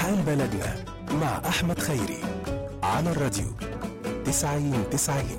حال بلدنا مع أحمد خيري على الراديو تسعين تسعين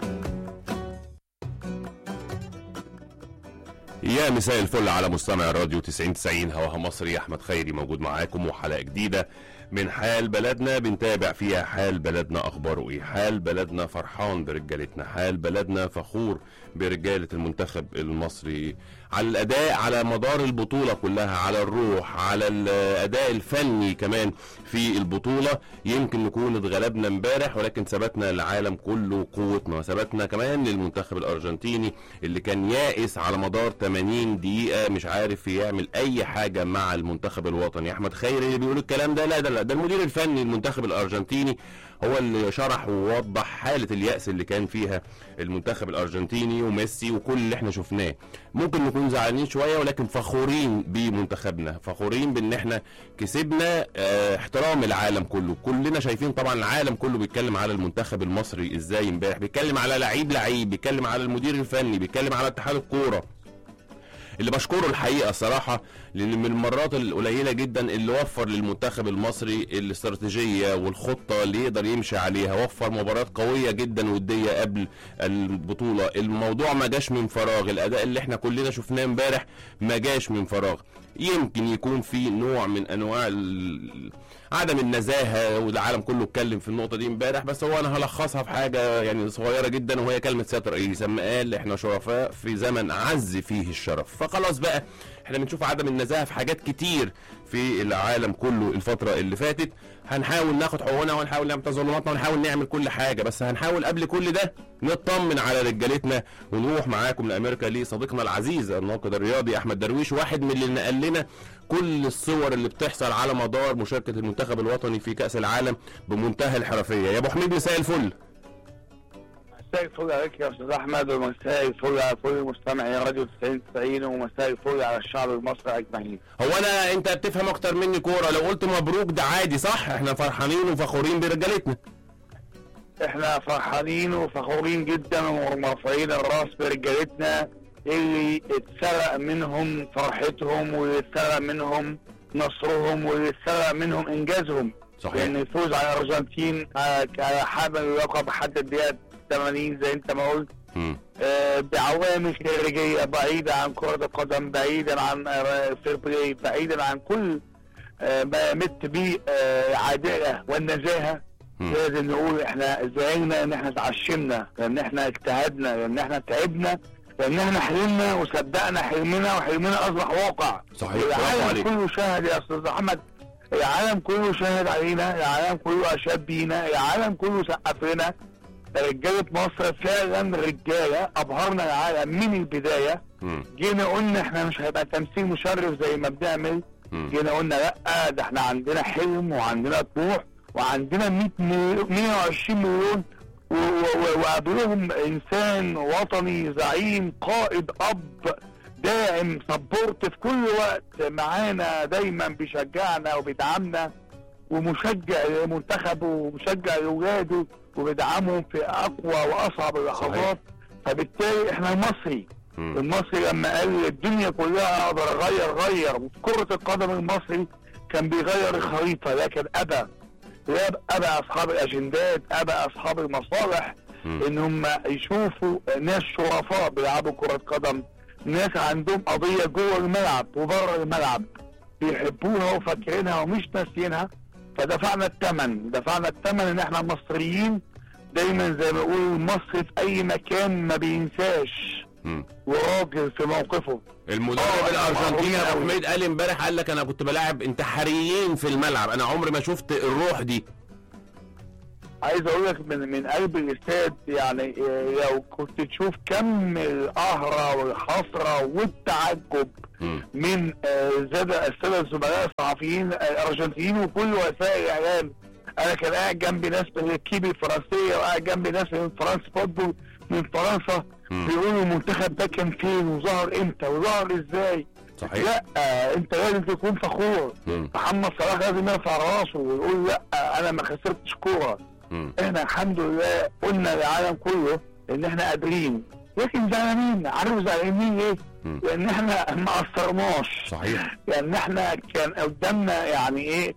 يا مساء الفل على مستمع الراديو 90 90 هواها مصري احمد خيري موجود معاكم وحلقه جديده من حال بلدنا بنتابع فيها حال بلدنا اخباره ايه حال بلدنا فرحان برجالتنا حال بلدنا فخور برجاله المنتخب المصري على الاداء على مدار البطوله كلها على الروح على الاداء الفني كمان في البطوله يمكن نكون اتغلبنا امبارح ولكن ثبتنا العالم كله قوتنا ثبتنا كمان للمنتخب الارجنتيني اللي كان يائس على مدار 80 دقيقه مش عارف يعمل اي حاجه مع المنتخب الوطني احمد خيري اللي بيقول الكلام ده لا ده لا ده المدير الفني المنتخب الارجنتيني هو اللي شرح ووضح حاله اليأس اللي كان فيها المنتخب الارجنتيني وميسي وكل اللي احنا شفناه ممكن نكون زعلانين شويه ولكن فخورين بمنتخبنا فخورين بان احنا كسبنا اه احترام العالم كله كلنا شايفين طبعا العالم كله بيتكلم على المنتخب المصري ازاي امبارح بيتكلم على لعيب لعيب بيتكلم على المدير الفني بيتكلم على اتحاد الكوره اللي بشكره الحقيقه صراحه لان من المرات القليله جدا اللي وفر للمنتخب المصري الاستراتيجيه والخطه اللي يقدر يمشي عليها وفر مباريات قويه جدا وديه قبل البطوله الموضوع ما جاش من فراغ الاداء اللي احنا كلنا شفناه امبارح ما جاش من فراغ يمكن يكون في نوع من انواع ال... عدم النزاهه والعالم كله اتكلم في النقطه دي امبارح بس هو انا هلخصها في حاجه يعني صغيره جدا وهي كلمه سياده الرئيس لما قال احنا شرفاء في زمن عز فيه الشرف فخلاص بقى احنا بنشوف عدم النزاهه في حاجات كتير في العالم كله الفتره اللي فاتت هنحاول ناخد حقوقنا ونحاول نعمل تظلماتنا ونحاول نعمل كل حاجه بس هنحاول قبل كل ده نطمن على رجالتنا ونروح معاكم لامريكا لصديقنا العزيز الناقد الرياضي احمد درويش واحد من اللي نقل لنا كل الصور اللي بتحصل على مدار مشاركه المنتخب الوطني في كاس العالم بمنتهى الحرفيه يا ابو حميد مساء الفل مساء الفل عليك يا استاذ احمد ومساء الفل على كل مستمعي راديو 90 90 ومساء الفل على الشعب المصري اجمعين. هو انا انت بتفهم اكتر مني كوره لو قلت مبروك ده عادي صح احنا فرحانين وفخورين برجالتنا احنا فرحانين وفخورين جدا ومرفعين الراس برجالتنا اللي اتسرق منهم فرحتهم واللي اتسرق منهم نصرهم واللي اتسرق منهم انجازهم. صحيح لان الفوز على الارجنتين على على حامل اللقب حد الدقيقه 80 زي انت ما قلت مم. آه، بعوامل خارجيه بعيده عن كره القدم بعيدا عن فير بلاي بعيدا عن كل آه، ما يمت به آه، عداله والنزاهه مم. لازم نقول احنا زعلنا ان احنا اتعشمنا لان احنا اجتهدنا لان احنا تعبنا لان احنا حلمنا وصدقنا حلمنا وحلمنا اصبح واقع صحيح برافو العالم عليك كله شاهد يا استاذ احمد العالم كله شاهد علينا العالم كله اشاد بينا العالم كله سقف لنا رجاله مصر فعلا رجاله ابهرنا العالم من البدايه مم. جينا قلنا احنا مش هيبقى تمثيل مشرف زي ما بنعمل مم. جينا قلنا لا ده احنا عندنا حلم وعندنا طموح وعندنا 100 مليون 120 مليون و- و- و- وقبلهم انسان وطني زعيم قائد اب داعم سبورت في كل وقت معانا دايما بيشجعنا وبيدعمنا ومشجع لمنتخبه ومشجع لاولاده وبيدعمهم في اقوى واصعب اللحظات فبالتالي احنا المصري مم. المصري لما قال الدنيا كلها اقدر اغير غير وفي كرة القدم المصري كان بيغير الخريطة لكن ابى لا ابى اصحاب الاجندات ابى اصحاب المصالح مم. ان هم يشوفوا ناس شرفاء بيلعبوا كرة قدم ناس عندهم قضية جوه الملعب وبره الملعب بيحبوها وفاكرينها ومش ناسيينها فدفعنا الثمن دفعنا الثمن ان احنا مصريين دايما زي ما بيقولوا المصري في اي مكان ما بينساش مم. وراجل في موقفه المدرب آه، الارجنتيني يا ابو أوي. حميد قال امبارح قال لك انا كنت بلاعب انتحاريين في الملعب انا عمري ما شفت الروح دي عايز اقول لك من من قلب الاستاد يعني إيه، لو كنت تشوف كم القهرة والحسرة والتعجب مم. من آه، زاد الساده الزملاء الصحفيين الارجنتينيين وكل وسائل الاعلام انا كان قاعد جنبي ناس من الكيبي الفرنسيه وقاعد جنبي ناس من فرنسا فوتبول من فرنسا مم. بيقولوا المنتخب ده كان فين وظهر امتى وظهر ازاي صحيح لا آه انت لازم تكون فخور مم. محمد صلاح لازم يرفع راسه ويقول لا آه انا ما خسرتش كوره مم. احنا الحمد لله قلنا للعالم كله ان احنا قادرين لكن زعلانين عارف زعلانين ليه؟ مم. لان احنا ما قصرناش صحيح لان احنا كان قدامنا يعني ايه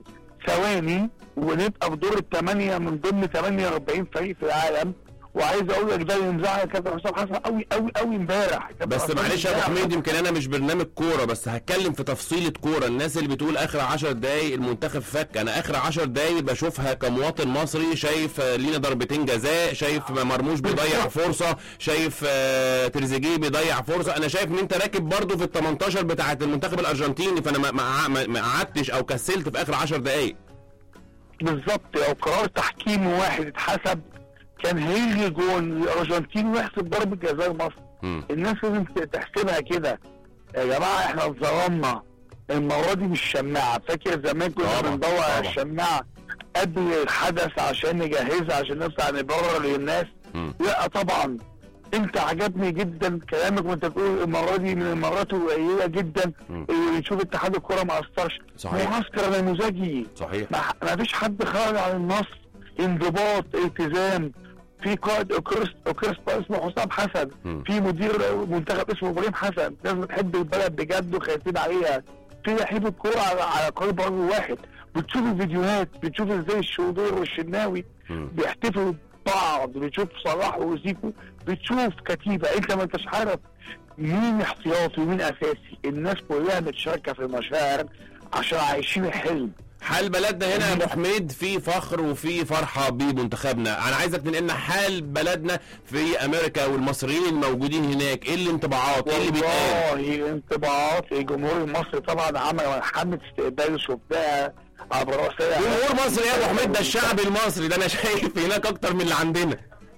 ثواني ونبقى في دور الثمانيه من ضمن 48 فريق في العالم وعايز اقول لك ده اللي مزعل كابتن حسام حسن قوي قوي قوي امبارح كابتن بس حسام معلش يا ابو امبارح حميد يمكن انا مش برنامج كوره بس هتكلم في تفصيله كوره الناس اللي بتقول اخر 10 دقايق المنتخب فك انا اخر 10 دقايق بشوفها كمواطن مصري شايف آه، لينا ضربتين جزاء شايف مرموش بيضيع فرصه شايف آه، تريزيجيه بيضيع فرصه انا شايف ان انت راكب برضو في ال 18 بتاعه المنتخب الارجنتيني فانا ما- ما ما- ما قعدتش او كسلت في اخر 10 دقايق بالظبط لو قرار تحكيم واحد اتحسب كان هيجي جون الارجنتين ويحسب ضربه جزاء مصر مم. الناس لازم تحسبها كده يا جماعه احنا اتظلمنا المره دي مش شماعه فاكر زمان كنا طبعا، بندور على طبعا. الشماعه قبل الحدث عشان نجهزها عشان نطلع نبرر للناس مم. لا طبعا انت عجبني جدا كلامك وانت بتقول المره دي من المرات القليله جدا مم. اللي بنشوف اتحاد الكوره ما اثرش صحيح. معسكر نموذجي صحيح ما ما فيش حد خرج عن النص انضباط التزام في قائد اوكرست اوكرست اسمه حسام حسن مم. في مدير منتخب اسمه ابراهيم حسن ناس بتحب البلد بجد وخايفين عليها في لعيبه كوره على على قلب رجل واحد بتشوف الفيديوهات بتشوف ازاي الشودور والشناوي مم. بيحتفلوا ببعض بتشوف صلاح وزيكو بتشوف كتيبه انت ما انتش عارف مين احتياطي ومين اساسي الناس كلها متشاركه في المشاعر عشان عايشين الحلم حال بلدنا هنا يا ابو حميد في فخر وفي فرحه بمنتخبنا انا عايزك تنقلنا حال بلدنا في امريكا والمصريين الموجودين هناك ايه الانطباعات ايه اللي بيتقال والله انطباعات الجمهور المصري طبعا عمل حمله استقبال شفناها عبر وسائل جمهور مصر يا ابو حميد ده الشعب المصري ده انا شايف هناك اكتر من اللي عندنا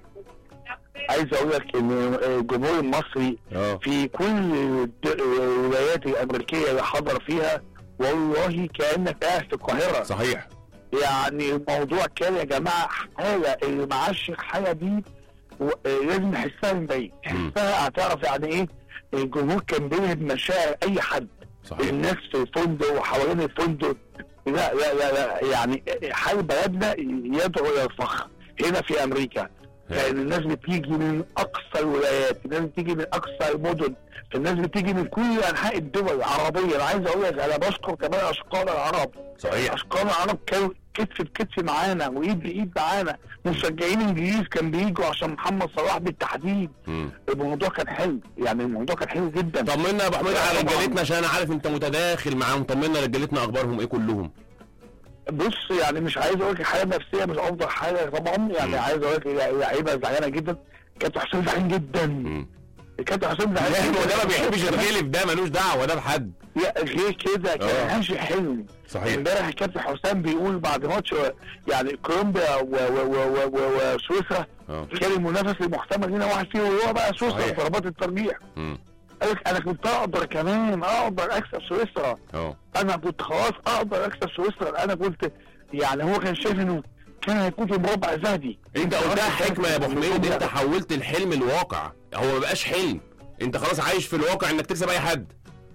عايز اقول لك ان الجمهور المصري اه في كل الد- الولايات الامريكيه اللي حضر فيها والله كانك قاعد في القاهره صحيح يعني الموضوع كان يا جماعه حاله اللي معاش الحاله دي و- لازم يحسها من بعيد يحسها هتعرف يعني ايه الجمهور كان بيلهب مشاعر اي حد صحيح الناس في الفندق وحوالين الفندق لا لا لا, لا يعني حال بلدنا يدعو الى الفخر هنا في امريكا لان الناس بتيجي من اقصى الولايات الناس بتيجي من اقصى المدن الناس بتيجي من كل انحاء الدول العربيه انا عايز اقول لك انا بشكر كمان اشقاء العرب صحيح اشقاء العرب كانوا كتف بكتف معانا وايد بايد معانا مشجعين انجليز كان بيجوا عشان محمد صلاح بالتحديد مم. الموضوع كان حلو يعني الموضوع كان حلو جدا طمنا يا ابو حميد على طبعاً. رجالتنا عشان انا عارف انت متداخل معاهم طمنا رجالتنا اخبارهم ايه كلهم بص يعني مش عايز اقول لك الحاله النفسيه مش افضل حاجه طبعا يعني مم. عايز اقول لك اللعيبه زعلانه جدا كابتن حسام زعلان جدا مم. كابتن حسام لا زعلان هو ده ما جداً. بيحبش الغلف ده ملوش دعوه ده بحد لا غير كده آه. كان هاشي حلم صحيح امبارح الكابتن حسام بيقول بعد ماتش يعني كولومبيا و- و- و- و- و- وسويسرا اه كان المنافس المحتمل لينا واحد فيهم وهو بقى سويسرا صحيح. في ضربات الترجيح مم. قال لك انا كنت اقدر كمان اقدر اكسب سويسرا اه انا كنت خلاص اقدر اكسب سويسرا انا كنت يعني هو كان شايف انه كان هيكون في مربع ذهبي انت قلتها حكمه يا ابو حميد انت حولت الحلم لواقع هو ما بقاش حلم انت خلاص عايش في الواقع انك تكسب اي حد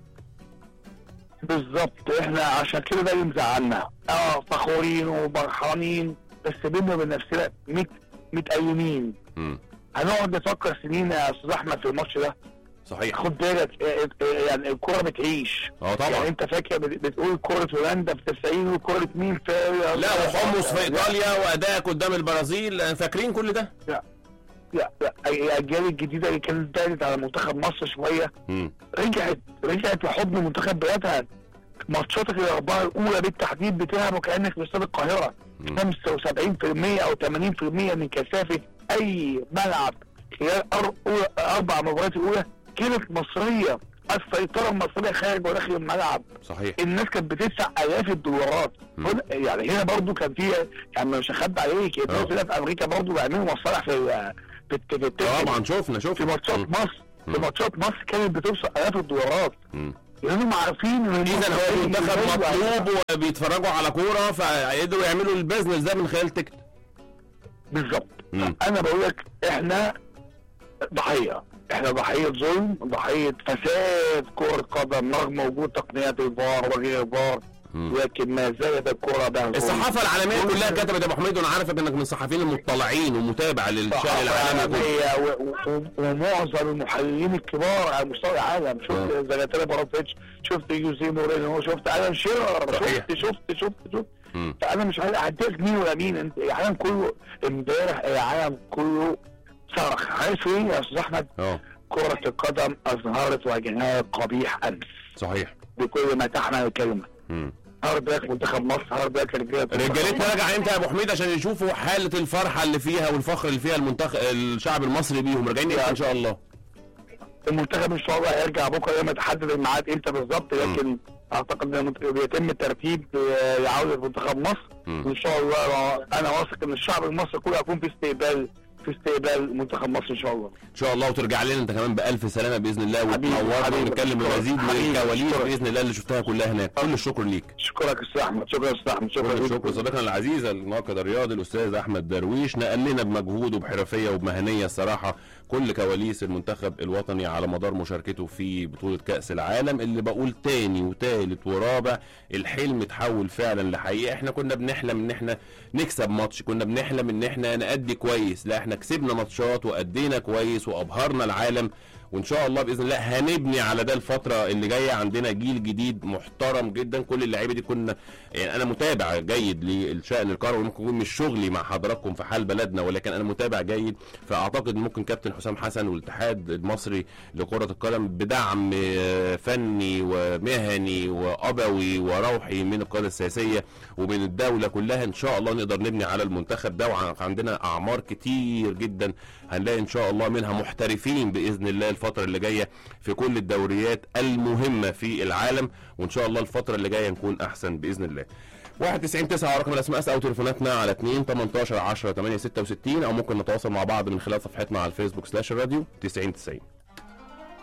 بالظبط احنا عشان كده ده اللي مزعلنا اه فخورين وفرحانين بس بينا وبين نفسنا مت متألمين مم. هنقعد نفكر سنين يا استاذ احمد في الماتش ده صحيح خد بالك اه، اه، يعني الكوره بتعيش اه يعني طبعا انت فاكر بت- بتقول كرة هولندا في 90 وكرة مين في لا وحمص في ايطاليا وادائك قدام البرازيل فاكرين كل ده لا لا لا الاجيال الجديده اللي كانت دارت على منتخب مصر شويه مم. رجعت رجعت لحضن منتخب بلادها ماتشاتك الاربعه الاولى بالتحديد بتلعب وكانك في استاد القاهره مم. 75% او 80% من كثافه اي ملعب خلال أر- أولى- اربع مباريات الاولى كانت مصريه السيطره المصريه خارج وداخل الملعب صحيح الناس كانت بتدفع الاف الدولارات مم. هنا- يعني هنا برضو كان في يعني مش هخبي عليك الناس اه. هنا في امريكا برضو بيعملوا مصالح في ال- في الت- في الت- طبعا شفنا في شفنا ماتشات مم. مصر مم. في ماتشات مصر كانت بتوصل الاف الدولارات مم. لانهم عارفين ان اذا مصر هو المنتخب هي- مطلوب وبيتفرجوا على كوره فيقدروا يعملوا البيزنس ده من خلال تيكت بالظبط مم. انا بقول لك احنا ضحيه احنا ضحيه ظلم ضحيه فساد كره قدم رغم وجود تقنيات الفار وغير الفار لكن ما زالت الكره بهجوم الصحافه العالميه كل- كلها كتبت يا ابو حميد وانا عارفك انك من الصحفيين المطلعين ومتابع للشان العالمي كله العالمية و- و- ومعظم المحللين الكبار على مستوى العالم شفت آه. زلاتان ابراهيموفيتش شفت يوزي مورينو شفت الم شيرر صحيح. شفت شفت شفت شفت مم. فانا مش عارف هديك مين ولا مين انت العالم كله امبارح العالم كله صرخ عارف ايه يا استاذ احمد اه كرة القدم اظهرت وجهها قبيح امس صحيح بكل ما تحمل الكلمة مم. هارد باك منتخب مصر هارد باك رجاله رجالتنا راجعه امتى يا ابو حميد عشان يشوفوا حاله الفرحه اللي فيها والفخر اللي فيها المنتخب الشعب المصري بيهم راجعين امتى ان شاء الله المنتخب ان شاء الله هيرجع بكره يوم يتحدد الميعاد امتى بالظبط لكن اعتقد ان بيتم الترتيب آه، لعوده منتخب مصر مم. وان شاء الله انا واثق ان الشعب المصري كله هيكون في استقبال في استقبال منتخب مصر ان شاء الله ان شاء الله وترجع لنا انت كمان بالف سلامه باذن الله حبيبي، وتنورنا حبيبي. ونتكلم المزيد من حبيبي، الكواليس شكرا. باذن الله اللي شفتها كلها هناك كل الشكر ليك اشكرك يا استاذ احمد شكرا يا استاذ احمد شكرا كل ليك. الشكر صديقنا العزيز الناقد الرياضي الاستاذ احمد درويش نقل لنا بمجهود وبحرفيه وبمهنيه الصراحه كل كواليس المنتخب الوطني على مدار مشاركته في بطوله كاس العالم اللي بقول تاني وتالت ورابع الحلم اتحول فعلا لحقيقه احنا كنا بنحلم ان احنا نكسب ماتش كنا بنحلم ان احنا نأدي كويس لا احنا كسبنا ماتشات وأدينا كويس وابهرنا العالم وان شاء الله باذن الله هنبني على ده الفتره اللي جايه عندنا جيل جديد محترم جدا كل اللعيبه دي كنا يعني انا متابع جيد للشان الكروي ممكن يكون مش شغلي مع حضراتكم في حال بلدنا ولكن انا متابع جيد فاعتقد ممكن كابتن حسام حسن والاتحاد المصري لكره القدم بدعم آه، فني ومهني وابوي وروحي من القياده السياسيه ومن الدوله كلها ان شاء الله نقدر نبني على المنتخب ده وعندنا اعمار كتير جدا هنلاقي ان شاء الله منها محترفين باذن الله الفتره اللي جايه في كل الدوريات المهمه في العالم وان شاء الله الفتره اللي جايه نكون احسن باذن الله 91 9 رقم الاس ام اس او تليفوناتنا على 2 18 10 8 66 او ممكن نتواصل مع بعض من خلال صفحتنا على الفيسبوك سلاش الراديو 90 90